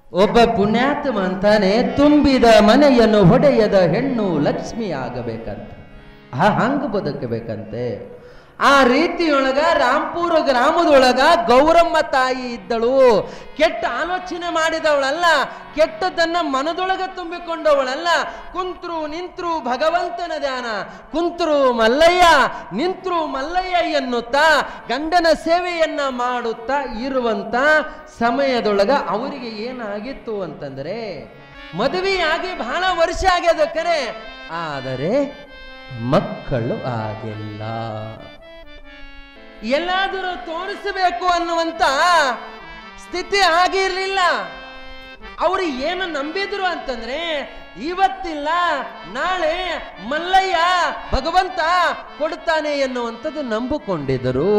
ಒಬ್ಬ ಪುಣ್ಯಾತ್ಮ ಅಂತಾನೆ ತುಂಬಿದ ಮನೆಯನ್ನು ಹೊಡೆಯದ ಹೆಣ್ಣು ಲಕ್ಷ್ಮಿ ಆಗಬೇಕಂತ ಆ ಹಂಗ ಬದುಕಬೇಕಂತೆ ಆ ರೀತಿಯೊಳಗ ರಾಂಪುರ ಗ್ರಾಮದೊಳಗ ಗೌರಮ್ಮ ತಾಯಿ ಇದ್ದಳು ಕೆಟ್ಟ ಆಲೋಚನೆ ಮಾಡಿದವಳಲ್ಲ ಕೆಟ್ಟದನ್ನ ಮನದೊಳಗ ತುಂಬಿಕೊಂಡವಳಲ್ಲ ಕುಂತ್ರು ನಿಂತ್ರು ಭಗವಂತನ ಧ್ಯಾನ ಕುಂತ್ರು ಮಲ್ಲಯ್ಯ ನಿಂತ್ರು ಮಲ್ಲಯ್ಯ ಎನ್ನುತ್ತಾ ಗಂಡನ ಸೇವೆಯನ್ನ ಮಾಡುತ್ತಾ ಇರುವಂತ ಸಮಯದೊಳಗ ಅವರಿಗೆ ಏನಾಗಿತ್ತು ಅಂತಂದ್ರೆ ಮದುವೆಯಾಗಿ ಬಹಳ ವರ್ಷ ಆಗ್ಯದ ಕರೆ ಆದರೆ ಮಕ್ಕಳು ಆಗಿಲ್ಲ ಎಲ್ಲಾದರೂ ತೋರಿಸಬೇಕು ಅನ್ನುವಂತ ಸ್ಥಿತಿ ಆಗಿರ್ಲಿಲ್ಲ ಅವರು ಏನು ನಂಬಿದ್ರು ಅಂತಂದ್ರೆ ಇವತ್ತಿಲ್ಲ ನಾಳೆ ಮಲ್ಲಯ್ಯ ಭಗವಂತ ಕೊಡ್ತಾನೆ ಎನ್ನುವಂಥದ್ದು ನಂಬಿಕೊಂಡಿದ್ದರು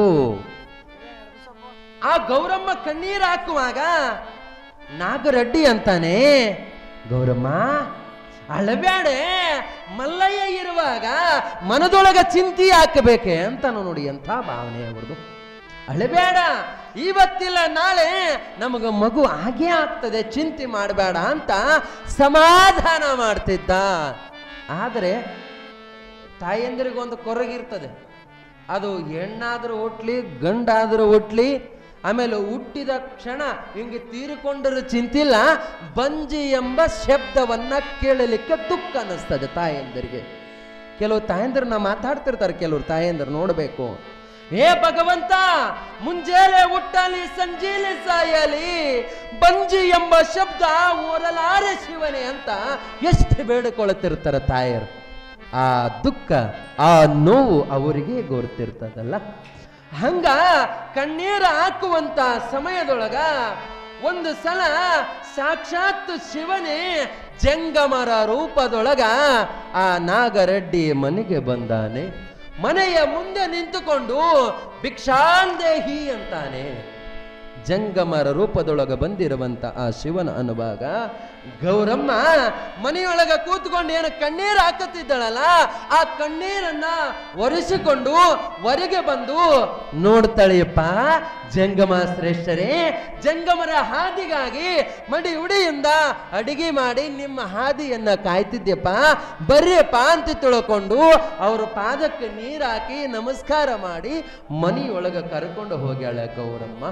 ಆ ಗೌರಮ್ಮ ಕಣ್ಣೀರು ಹಾಕುವಾಗ ನಾಗರೆಡ್ಡಿ ಅಂತಾನೆ ಗೌರಮ್ಮ ಅಳಬ್ಯಾಡೆ ಮಲ್ಲಯ್ಯ ಇರುವಾಗ ಮನದೊಳಗ ಚಿಂತಿ ಹಾಕಬೇಕೆ ಅಂತ ನೋಡಿ ಎಂಥ ಭಾವನೆ ಅವ್ರದ್ದು ಅಳಬೇಡ ಇವತ್ತಿಲ್ಲ ನಾಳೆ ನಮಗ ಮಗು ಹಾಗೆ ಆಗ್ತದೆ ಚಿಂತೆ ಮಾಡಬೇಡ ಅಂತ ಸಮಾಧಾನ ಮಾಡ್ತಿದ್ದ ಆದರೆ ತಾಯಂದಿರಿಗೊಂದು ಕೊರಗಿರ್ತದೆ ಅದು ಹೆಣ್ಣಾದರೂ ಹುಟ್ಲಿ ಗಂಡಾದರೂ ಹುಟ್ಲಿ ಆಮೇಲೆ ಹುಟ್ಟಿದ ಕ್ಷಣ ಹಿಂಗೆ ತೀರಿಕೊಂಡರೂ ಚಿಂತಿಲ್ಲ ಬಂಜಿ ಎಂಬ ಶಬ್ದವನ್ನ ಕೇಳಲಿಕ್ಕೆ ದುಃಖ ಅನ್ನಿಸ್ತದೆ ತಾಯಂದಿರಿಗೆ ಕೆಲವು ತಾಯಂದಿರನ್ನ ಮಾತಾಡ್ತಿರ್ತಾರೆ ಕೆಲವರು ತಾಯಂದಿರು ನೋಡಬೇಕು ಹೇ ಭಗವಂತ ಮುಂಜಾನೆ ಹುಟ್ಟಲಿ ಸಂಜೀಲಿ ಸಾಯಲಿ ಬಂಜಿ ಎಂಬ ಶಬ್ದ ಓರಲಾರೆ ಶಿವನೇ ಅಂತ ಎಷ್ಟು ಬೇಡಿಕೊಳ್ಳುತ್ತಿರ್ತಾರೆ ತಾಯರು ಆ ದುಃಖ ಆ ನೋವು ಅವರಿಗೆ ಗೊತ್ತಿರ್ತದಲ್ಲ ಹಂಗ ಕಣ್ಣೀರು ಹಾಕುವಂತ ಸಮಯದೊಳಗ ಒಂದು ಸಲ ಸಾಕ್ಷಾತ್ ಶಿವನೇ ಜಂಗಮರ ರೂಪದೊಳಗ ಆ ನಾಗರೆಡ್ಡಿ ಮನೆಗೆ ಬಂದಾನೆ ಮನೆಯ ಮುಂದೆ ನಿಂತುಕೊಂಡು ಭಿಕ್ಷಾಂದೇಹಿ ಅಂತಾನೆ ಜಂಗಮರ ರೂಪದೊಳಗ ಬಂದಿರುವಂತ ಆ ಶಿವನ ಅನುಭಾಗ ಗೌರಮ್ಮ ಮನೆಯೊಳಗ ಕೂತ್ಕೊಂಡು ಏನು ಕಣ್ಣೀರು ಹಾಕುತ್ತಿದ್ದಳಲ್ಲ ಆ ಕಣ್ಣೀರನ್ನ ಒರೆಸಿಕೊಂಡು ಹೊರಗೆ ಬಂದು ನೋಡ್ತಾಳೆಯಪ್ಪ ಜಂಗಮ ಶ್ರೇಷ್ಠರೇ ಜಂಗಮರ ಹಾದಿಗಾಗಿ ಮಡಿ ಉಡಿಯಿಂದ ಅಡಿಗೆ ಮಾಡಿ ನಿಮ್ಮ ಹಾದಿಯನ್ನ ಕಾಯ್ತಿದ್ಯಪ್ಪ ಬರ್ರಿಯಪ್ಪ ಅಂತ ತಿಳ್ಕೊಂಡು ಅವ್ರ ಪಾದಕ್ಕೆ ನೀರು ಹಾಕಿ ನಮಸ್ಕಾರ ಮಾಡಿ ಮನೆಯೊಳಗ ಕರ್ಕೊಂಡು ಹೋಗ್ಯಾಳ ಗೌರಮ್ಮ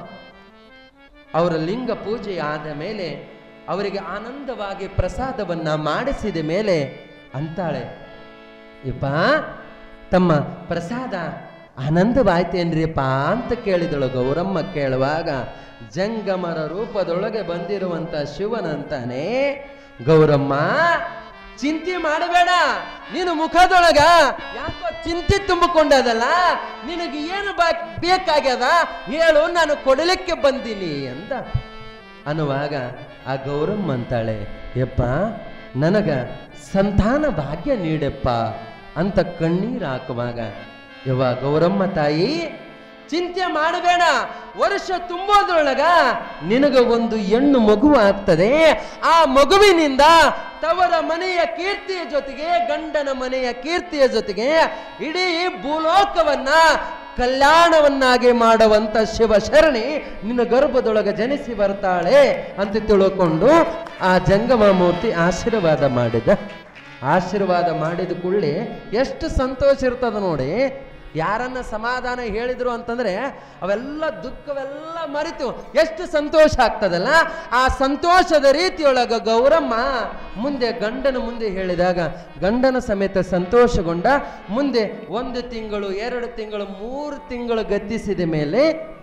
ಅವರ ಲಿಂಗ ಪೂಜೆ ಆದ ಮೇಲೆ ಅವರಿಗೆ ಆನಂದವಾಗಿ ಪ್ರಸಾದವನ್ನ ಮಾಡಿಸಿದ ಮೇಲೆ ಅಂತಾಳೆ ಯಪ್ಪ ತಮ್ಮ ಪ್ರಸಾದ ಆನಂದವಾಯ್ತೇನ್ರಿಪ್ಪ ಅಂತ ಕೇಳಿದಳು ಗೌರಮ್ಮ ಕೇಳುವಾಗ ಜಂಗಮರ ರೂಪದೊಳಗೆ ಬಂದಿರುವಂತ ಶಿವನಂತಾನೆ ಗೌರಮ್ಮ ಚಿಂತೆ ಮಾಡಬೇಡ ನೀನು ಮುಖದೊಳಗ ಯಾಕೋ ಚಿಂತೆ ತುಂಬಿಕೊಂಡದಲ್ಲ ನಿನಗೆ ಏನು ಬಾ ಬೇಕಾಗ್ಯದ ಹೇಳು ನಾನು ಕೊಡಲಿಕ್ಕೆ ಬಂದೀನಿ ಅಂತ ಅನ್ನುವಾಗ ಆ ಗೌರಮ್ಮ ಅಂತಾಳೆ ಯಪ್ಪ ನನಗ ಸಂತಾನ ಭಾಗ್ಯ ನೀಡಪ್ಪ ಅಂತ ಕಣ್ಣೀರು ಹಾಕುವಾಗ ಯವ್ವ ಗೌರಮ್ಮ ತಾಯಿ ಚಿಂತೆ ಮಾಡಬೇಡ ವರ್ಷ ತುಂಬೋದ್ರೊಳಗ ನಿನಗ ಒಂದು ಹೆಣ್ಣು ಮಗು ಆಗ್ತದೆ ಆ ಮಗುವಿನಿಂದ ತವರ ಮನೆಯ ಕೀರ್ತಿಯ ಜೊತೆಗೆ ಗಂಡನ ಮನೆಯ ಕೀರ್ತಿಯ ಜೊತೆಗೆ ಇಡೀ ಭೂಲೋಕವನ್ನ ಕಲ್ಯಾಣವನ್ನಾಗಿ ಮಾಡುವಂತ ಶಿವಶರಣಿ ನಿನ್ನ ಗರ್ಭದೊಳಗೆ ಜನಿಸಿ ಬರ್ತಾಳೆ ಅಂತ ತಿಳ್ಕೊಂಡು ಆ ಜಂಗಮ ಮೂರ್ತಿ ಆಶೀರ್ವಾದ ಮಾಡಿದ ಆಶೀರ್ವಾದ ಮಾಡಿದ ಕೂಡಲೇ ಎಷ್ಟು ಸಂತೋಷ ಇರ್ತದ ನೋಡಿ ಯಾರನ್ನ ಸಮಾಧಾನ ಹೇಳಿದ್ರು ಅಂತಂದ್ರೆ ಅವೆಲ್ಲ ದುಃಖವೆಲ್ಲ ಮರೆತು ಎಷ್ಟು ಸಂತೋಷ ಆಗ್ತದಲ್ಲ ಆ ಸಂತೋಷದ ರೀತಿಯೊಳಗ ಗೌರಮ್ಮ ಮುಂದೆ ಗಂಡನ ಮುಂದೆ ಹೇಳಿದಾಗ ಗಂಡನ ಸಮೇತ ಸಂತೋಷಗೊಂಡ ಮುಂದೆ ಒಂದು ತಿಂಗಳು ಎರಡು ತಿಂಗಳು ಮೂರು ತಿಂಗಳು ಗತಿಸಿದ ಮೇಲೆ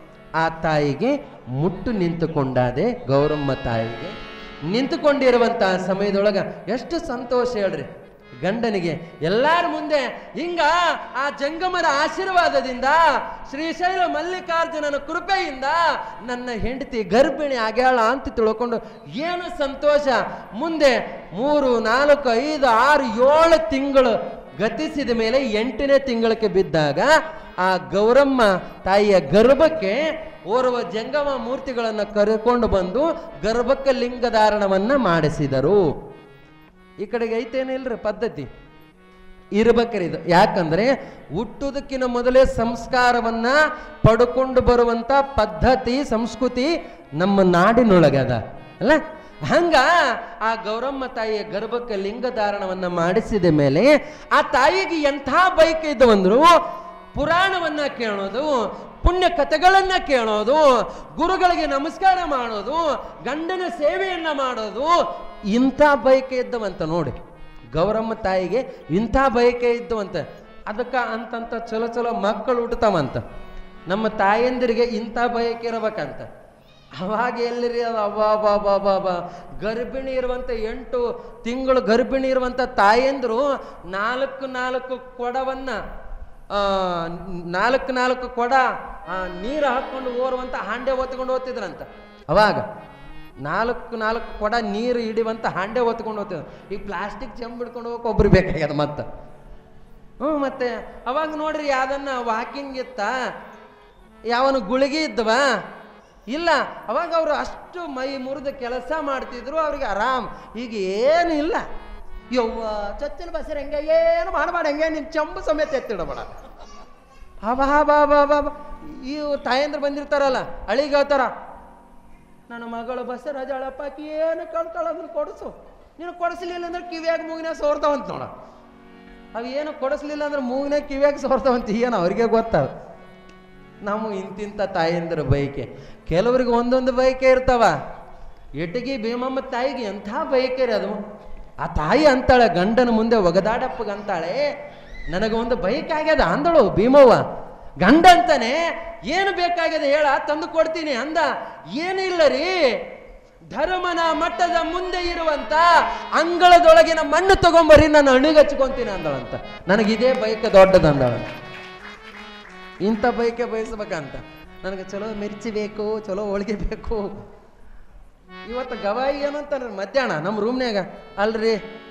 ಆ ತಾಯಿಗೆ ಮುಟ್ಟು ನಿಂತುಕೊಂಡಾದೆ ಗೌರಮ್ಮ ತಾಯಿಗೆ ನಿಂತುಕೊಂಡಿರುವಂತಹ ಸಮಯದೊಳಗ ಎಷ್ಟು ಸಂತೋಷ ಹೇಳ್ರಿ ಗಂಡನಿಗೆ ಎಲ್ಲಾರ ಮುಂದೆ ಹಿಂಗ ಆ ಜಂಗಮರ ಆಶೀರ್ವಾದದಿಂದ ಶ್ರೀಶೈಲ ಮಲ್ಲಿಕಾರ್ಜುನನ ಕೃಪೆಯಿಂದ ನನ್ನ ಹೆಂಡತಿ ಗರ್ಭಿಣಿ ಆಗ್ಯಾಳ ಅಂತ ತಿಳ್ಕೊಂಡು ಏನು ಸಂತೋಷ ಮುಂದೆ ಮೂರು ನಾಲ್ಕು ಐದು ಆರು ಏಳು ತಿಂಗಳು ಗತಿಸಿದ ಮೇಲೆ ಎಂಟನೇ ತಿಂಗಳಕ್ಕೆ ಬಿದ್ದಾಗ ಆ ಗೌರಮ್ಮ ತಾಯಿಯ ಗರ್ಭಕ್ಕೆ ಓರ್ವ ಜಂಗಮ ಮೂರ್ತಿಗಳನ್ನು ಕರೆಕೊಂಡು ಬಂದು ಗರ್ಭಕ್ಕೆ ಲಿಂಗಧಾರಣವನ್ನ ಮಾಡಿಸಿದರು ಈ ಕಡೆಗೆ ಐತೇನಿಲ್ರಿ ಪದ್ಧತಿ ಇರ್ಬೇಕ್ರಿ ಇದು ಯಾಕಂದ್ರೆ ಹುಟ್ಟುದಕ್ಕಿಂತ ಮೊದಲೇ ಸಂಸ್ಕಾರವನ್ನ ಪಡ್ಕೊಂಡು ಬರುವಂತ ಪದ್ಧತಿ ಸಂಸ್ಕೃತಿ ನಮ್ಮ ನಾಡಿನೊಳಗೆ ಅದ ಅಲ್ಲ ಹಂಗ ಆ ಗೌರಮ್ಮ ತಾಯಿಯ ಗರ್ಭಕ್ಕೆ ಲಿಂಗ ಧಾರಣವನ್ನ ಮಾಡಿಸಿದ ಮೇಲೆ ಆ ತಾಯಿಗೆ ಎಂಥ ಬೈಕ್ ಇದ್ದವಂದ್ರು ಪುರಾಣವನ್ನ ಕೇಳೋದು ಪುಣ್ಯ ಕಥೆಗಳನ್ನ ಕೇಳೋದು ಗುರುಗಳಿಗೆ ನಮಸ್ಕಾರ ಮಾಡೋದು ಗಂಡನ ಸೇವೆಯನ್ನ ಮಾಡೋದು ಇಂಥ ಬೈಕೆ ಇದ್ದವಂತ ನೋಡಿ ಗೌರಮ್ಮ ತಾಯಿಗೆ ಇಂಥ ಬಯಕೆ ಇದ್ದವಂತ ಅದಕ್ಕೆ ಅಂತಂತ ಚಲೋ ಚಲೋ ಮಕ್ಕಳು ಹುಟ್ಟತಾವಂತ ನಮ್ಮ ತಾಯಂದಿರಿಗೆ ಇಂಥ ಬಯಕೆ ಇರಬೇಕಂತ ಅವಾಗ ಎಲ್ಲಿರಿ ಅದು ಅಬ್ಬಾ ಬಾ ಬಾ ಬಾ ಬಾ ಗರ್ಭಿಣಿ ಇರುವಂಥ ಎಂಟು ತಿಂಗಳು ಗರ್ಭಿಣಿ ಇರುವಂಥ ತಾಯಂದ್ರು ನಾಲ್ಕು ನಾಲ್ಕು ಕೊಡವನ್ನ ಆ, ನಾಲ್ಕು ನಾಲ್ಕು ಕೊಡ ಆ, ನೀರು ಹಾಕ್ಕೊಂಡು ಓರುವಂಥ ಹಾಂಡೆ ಹೊತ್ಕೊಂಡು ಹೋಗ್ತಿದ್ರಂತ ಅವಾಗ ನಾಲ್ಕು ನಾಲ್ಕು ಕೊಡ ನೀರು ಹಿಡಿಯುವಂಥ ಹಾಂಡೆ ಹೊತ್ಕೊಂಡು ಹೋಗ್ತಿದ್ರು ಈಗ ಪ್ಲಾಸ್ಟಿಕ್ ಚೆಂಬು ಹಿಡ್ಕೊಂಡು ಹೋಗಕ್ಕೆ ಒಬ್ರು ಬೇಕಾಗ್ಯದ ಮತ್ತೆ ಹ್ಞೂ ಮತ್ತೆ ಅವಾಗ ನೋಡ್ರಿ ಯಾವ್ದನ್ನ ವಾಕಿಂಗ್ ಇತ್ತ ಯಾವನು ಗುಳಿಗೆ ಇದ್ದವ ಇಲ್ಲ ಅವಾಗ ಅವರು ಅಷ್ಟು ಮೈ ಮುರಿದು ಕೆಲಸ ಮಾಡ್ತಿದ್ರು ಅವ್ರಿಗೆ ಆರಾಮ್ ಈಗ ಏನು ಇಲ್ಲ ಯವ್ವ ಚೊಚ್ಚಲ ಬಸರ ಹೆಂಗೆ ಏನು ಮಾಡಬೇಡ ಹೆಂಗೆ ನಿನ್ ಚಂಬು ಸಮೇತ ಎತ್ತಿಡಬೇಡ ಹಬಾ ಬಾ ಬಾ ಬಾ ಬಾ ಇವು ತಾಯಂದ್ರ ಬಂದಿರ್ತಾರಲ್ಲ ಅಳಿಗೆ ಹೇಳ್ತಾರ ನನ್ನ ಮಗಳು ಬಸ್ಸ ರಜಾಳಪ್ಪ ಆಕಿ ಏನು ಕಳ್ತಾಳ ಅದನ್ನ ಕೊಡಿಸು ನೀನು ಕೊಡಿಸ್ಲಿಲ್ಲ ಅಂದ್ರೆ ಕಿವಿಯಾಗ ಮೂಗಿನ ಸೋರ್ತಾವಂತ ನೋಡ ಅವು ಏನು ಕೊಡಿಸ್ಲಿಲ್ಲ ಅಂದ್ರೆ ಮೂಗಿನ ಕಿವಿಯಾಗ ಸೋರ್ತಾವಂತ ಏನು ಅವ್ರಿಗೆ ಗೊತ್ತಾವ ನಾವು ಇಂತಿಂಥ ತಾಯಂದ್ರ ಬೈಕೆ ಕೆಲವ್ರಿಗೆ ಒಂದೊಂದು ಬೈಕೆ ಇರ್ತಾವ ಎಟಗಿ ಭೀಮಮ್ಮ ತಾಯಿಗೆ ಎಂಥ ಬೈಕೆ ರೀ ಅದು ಆ ತಾಯಿ ಅಂತಾಳೆ ಗಂಡನ ಮುಂದೆ ಒಗದಾಡಪ್ಪಗೆ ಅಂತಾಳೆ ನನಗೆ ಒಂದು ಬೈಕ್ ಆಗ್ಯದ ಅಂದಳು ಭೀಮವ್ವ ಗಂಡ ಅಂತಾನೆ ಏನು ಬೇಕಾಗ್ಯದ ಹೇಳ ತಂದು ಕೊಡ್ತೀನಿ ಅಂದ ಏನಿಲ್ಲ ರೀ ಧರ್ಮನ ಮಟ್ಟದ ಮುಂದೆ ಇರುವಂತ ಅಂಗಳದೊಳಗಿನ ಮಣ್ಣು ತಗೊಂಬರಿ ನಾನು ಅಣಿಗಚ್ಕೊಂತೀನಿ ಅಂದಳಂತ ನನಗಿದೇ ಬೈಕ್ ದೊಡ್ಡದಂದಳಂತ ಇಂಥ ಬೈಕೆ ಬಯಸ್ಬೇಕಂತ ನನಗೆ ಚಲೋ ಮಿರ್ಚಿ ಬೇಕು ಚಲೋ ಹೋಳಿಗೆ ಬೇಕು ಇವತ್ತು ಗವಾಯಿ ಏನಂತಾರ ಮಧ್ಯಾಹ್ನ ನಮ್ಮ ರೂಮ್ನ್ಯಾಗ ಅಲ್ರಿ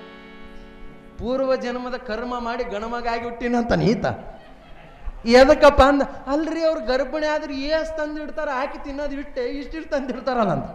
ಪೂರ್ವ ಜನ್ಮದ ಕರ್ಮ ಮಾಡಿ ಗಣಮಗಾಗಿ ಹುಟ್ಟಿನಂತ ನೀತ ಎದಕ್ಕಪ್ಪ ಅಂದ ಅಲ್ರಿ ಅವ್ರು ಗರ್ಭಿಣಿ ಆದ್ರೆ ಏಸ್ ತಂದಿಡ್ತಾರ ಹಾಕಿ ತಿನ್ನೋದು ಇಟ್ಟೆ ಇಷ್ಟಿಟ್ಟು ತಂದಿಡ್ತಾರಲ್ಲ ಅಂತ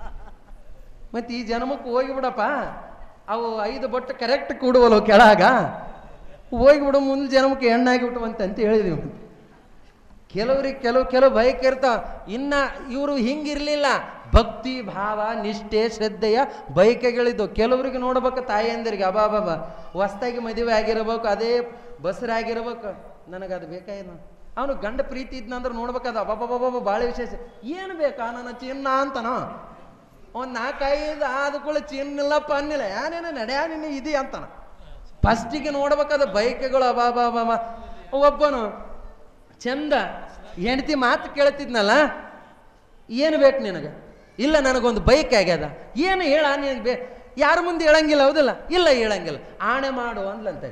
ಮತ್ತೆ ಈ ಜನ್ಮಕ್ಕೆ ಹೋಗಿಬಿಡಪ್ಪ ಅವು ಐದು ಬೊಟ್ಟು ಕರೆಕ್ಟ್ ಕೂಡುವಲ್ಲ ಕೆಳಗ ಹೋಗಿಬಿಡು ಮುಂದೆ ಜನ್ಮಕ್ಕೆ ಹೆಣ್ಣಾಗಿ ಬಿಟ್ಟವಂತೆ ಅಂತ ಹೇಳಿದೀವಿ ಕೆಲವ್ರಿಗೆ ಕೆಲವು ಕೆಲವು ಬೈಕ್ ಇರ್ತಾವ ಇನ್ನ ಇವರು ಹಿಂಗಿರ್ಲಿಲ್ಲ ಭಕ್ತಿ ಭಾವ ನಿಷ್ಠೆ ಶ್ರದ್ಧೆಯ ಬೈಕೆಗಳಿದ್ದು ಕೆಲವ್ರಿಗೆ ನೋಡ್ಬೇಕು ತಾಯಂದಿರಿಗೆ ಅಬಾಬಾಬಾ ಹೊಸ್ದಾಗಿ ಮದುವೆ ಆಗಿರ್ಬೇಕು ಅದೇ ಬಸರಾಗಿರ್ಬೇಕು ನನಗದು ಬೇಕಾಗಿಲ್ಲ ಅವನು ಗಂಡ ಪ್ರೀತಿ ಇದ್ನಂದ್ರೆ ನೋಡ್ಬೇಕದ ಅಬಾಬಾಬಾಬಾ ಭಾಳ ವಿಶೇಷ ಏನು ಬೇಕಾ ನನ್ನ ಚಿನ್ನ ಅಂತನೋ ಒಂದು ನಾಲ್ಕೈದು ಆದ ಕೂಡ ಚಿನ್ನ ಇಲ್ಲ ಪನ್ನಿಲ್ಲ ಯಾನೇನ ನಡೆಯ ನಿನ್ನ ಇದೆ ಅಂತಾನ ಫಸ್ಟಿಗೆ ನೋಡ್ಬೇಕಾದ ಬೈಕ್ಗಳು ಅಬಾಬಾಬಾ ಒಬ್ಬನು ಚಂದ ಹೆಂಡತಿ ಮಾತು ಕೇಳ್ತಿದ್ನಲ್ಲ ಏನು ಬೇಕು ನಿನಗೆ ಇಲ್ಲ ನನಗೊಂದು ಬೈಕ್ ಆಗ್ಯದ ಏನು ಹೇಳ ನಿನಗೆ ಬೇ ಯಾರ ಮುಂದೆ ಹೇಳಂಗಿಲ್ಲ ಹೌದಿಲ್ಲ ಇಲ್ಲ ಹೇಳಂಗಿಲ್ಲ ಆಣೆ ಮಾಡು ಅಂದ್ಲಂತೆ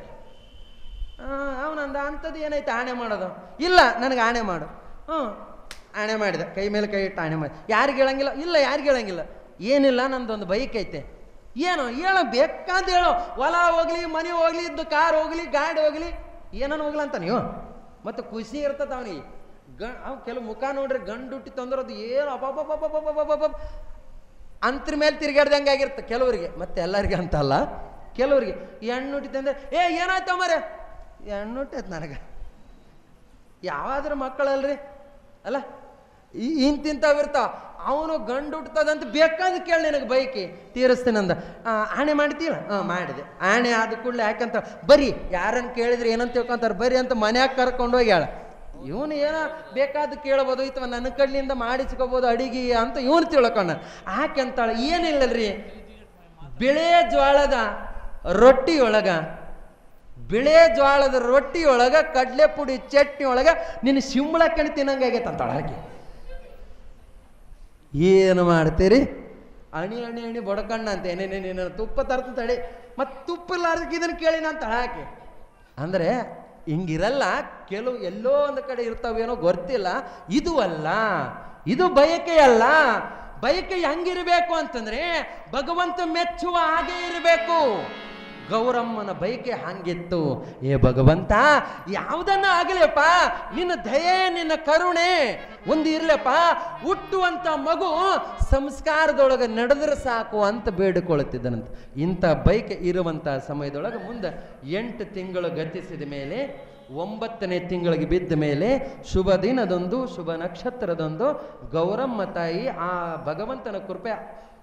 ಅವನಂದ ಅಂಥದ್ದು ಏನೈತೆ ಆಣೆ ಮಾಡೋದು ಇಲ್ಲ ನನಗೆ ಆಣೆ ಮಾಡು ಹ್ಞೂ ಆಣೆ ಮಾಡಿದೆ ಕೈ ಮೇಲೆ ಕೈ ಇಟ್ಟು ಆಣೆ ಮಾಡಿ ಯಾರಿಗೆ ಹೇಳಂಗಿಲ್ಲ ಇಲ್ಲ ಯಾರಿಗೆ ಹೇಳಂಗಿಲ್ಲ ಏನಿಲ್ಲ ನಂದೊಂದು ಬೈಕ್ ಐತೆ ಏನು ಹೇಳ ಬೇಕಾದ ಹೇಳೋ ಹೊಲ ಹೋಗ್ಲಿ ಮನೆ ಹೋಗ್ಲಿ ಇದ್ದು ಕಾರ್ ಹೋಗ್ಲಿ ಗಾಡಿ ಹೋಗ್ಲಿ ಏನನ್ನ ಹೋಗ್ಲ ಅಂತ ನೀವು ಮತ್ತೆ ಖುಷಿ ಇರ್ತದ ಅವನಿಗೆ ಗ ಅವ್ ಕೆಲವು ಮುಖ ನೋಡ್ರಿ ಗಂಡು ಹುಟ್ಟಿ ತಂದ್ರದು ಏನು ಅಬ್ಬಬ್ಬಬ್ಬಬ್ಬಬ್ಬಬ್ಬಬ್ಬ ಅಂತ್ರ ಮೇಲೆ ತಿರ್ಗಾಡ್ದಂಗೆ ಆಗಿರುತ್ತೆ ಕೆಲವರಿಗೆ ಮತ್ತೆ ಎಲ್ಲರಿಗೆ ಅಂತಲ್ಲ ಕೆಲವರಿಗೆ ಹೆಣ್ಣು ಹುಟ್ಟಿ ತಂದ್ರೆ ಏ ಏನಾಯ್ತು ಮರೆ ಹೆಣ್ಣು ಹುಟ್ಟೈತೆ ನನಗೆ ಯಾವಾದ್ರೂ ಮಕ್ಕಳಲ್ರಿ ಅಲ್ಲ ಈ- ಇಂತಿಂಥವು ಇರ್ತಾವ ಅವನು ಗಂಡು ಹುಟ್ಟದಂತ ಬೇಕಾದ ಕೇಳಿ ನಿನಗೆ ಬೈಕಿ ತೀರಿಸ್ತೀನಂದ ಆ, ಆಣೆ ಮಾಡ್ತೀವ ಹಾಂ ಮಾಡಿದೆ ಆಣೆ ಆದ ಕೂಡಲೇ ಯಾಕಂತ ಬರೀ ಯಾರನ್ನು ಕೇಳಿದ್ರೆ ಏನಂತ ತಿಳ್ಕೊಂತಾರೆ ಬರೀ ಅಂತ ಮನ್ಯಾಗ ಕರ್ಕೊಂಡು ಹೋಗಿ ಹೇಳ ಇವನು ಏನೋ ಬೇಕಾದ ಕೇಳ್ಬೋದು ಅಥವಾ ನನ್ನ ಕಡ್ಲಿಂದ ಮಾಡಿಸ್ಕೋಬೋದು ಅಡಿಗೆ ಅಂತ ಇವನು ತಿಳ್ಕೊಂಡ ಆಕೆ ಅಂತಾಳೆ ಏನಿಲ್ಲಲ್ರಿ ಬಿಳೆ ಜ್ವಾಳದ ರೊಟ್ಟಿಯೊಳಗ ಬಿಳೆ ಜ್ವಾಳದ ರೊಟ್ಟಿಯೊಳಗ ಕಡಲೆ ಪುಡಿ ಚಟ್ನಿ ಒಳಗ ನಿನ್ನ ಶಿಂಬಳಕ್ಕಣಿ ತಿನ್ನಂಗಾಗೈತೆ ಅಂತಾಳ ಆಕೆ ಏನು ಮಾಡ್ತೀರಿ ಅಣಿ ಅಣಿ ಅಣಿ ಬಡ್ಕಣ್ಣ ಅಂತ ಏನೇನೇ ನೀನು ತುಪ್ಪ ತರ್ತ ತಡಿ ಮತ್ತು ತುಪ್ಪ ಇಲ್ಲಾರ್ದಕ್ಕೆ ಇದನ್ನು ಕೇಳಿ ನಾನು ತಳಾಕೆ ಅಂದರೆ ಹಿಂಗಿರಲ್ಲ ಕೆಲವು ಎಲ್ಲೋ ಒಂದು ಕಡೆ ಇರ್ತಾವೇನೋ ಗೊತ್ತಿಲ್ಲ ಇದು ಅಲ್ಲ ಇದು ಬಯಕೆ ಅಲ್ಲ ಬಯಕೆ ಹೆಂಗಿರಬೇಕು ಅಂತಂದ್ರೆ ಭಗವಂತ ಮೆಚ್ಚುವ ಹಾಗೆ ಇರಬೇಕು ಗೌರಮ್ಮನ ಬೈಕೆ ಹಂಗಿತ್ತು ಏ ಭಗವಂತ ಯಾವುದನ್ನ ಆಗಲಿಯಪ್ಪ ನಿನ್ನ ದಯೆ ನಿನ್ನ ಕರುಣೆ ಒಂದು ಇರ್ಲಪ್ಪ ಹುಟ್ಟುವಂತ ಮಗು ಸಂಸ್ಕಾರದೊಳಗೆ ನಡೆದ್ರೆ ಸಾಕು ಅಂತ ಬೇಡಿಕೊಳ್ಳುತ್ತಿದ್ದನಂತ ಇಂಥ ಬೈಕೆ ಇರುವಂಥ ಸಮಯದೊಳಗೆ ಮುಂದೆ ಎಂಟು ತಿಂಗಳು ಗತಿಸಿದ ಮೇಲೆ ಒಂಬತ್ತನೇ ತಿಂಗಳಿಗೆ ಬಿದ್ದ ಮೇಲೆ ಶುಭ ದಿನದೊಂದು ಶುಭ ನಕ್ಷತ್ರದೊಂದು ಗೌರಮ್ಮ ತಾಯಿ ಆ ಭಗವಂತನ ಕೃಪೆ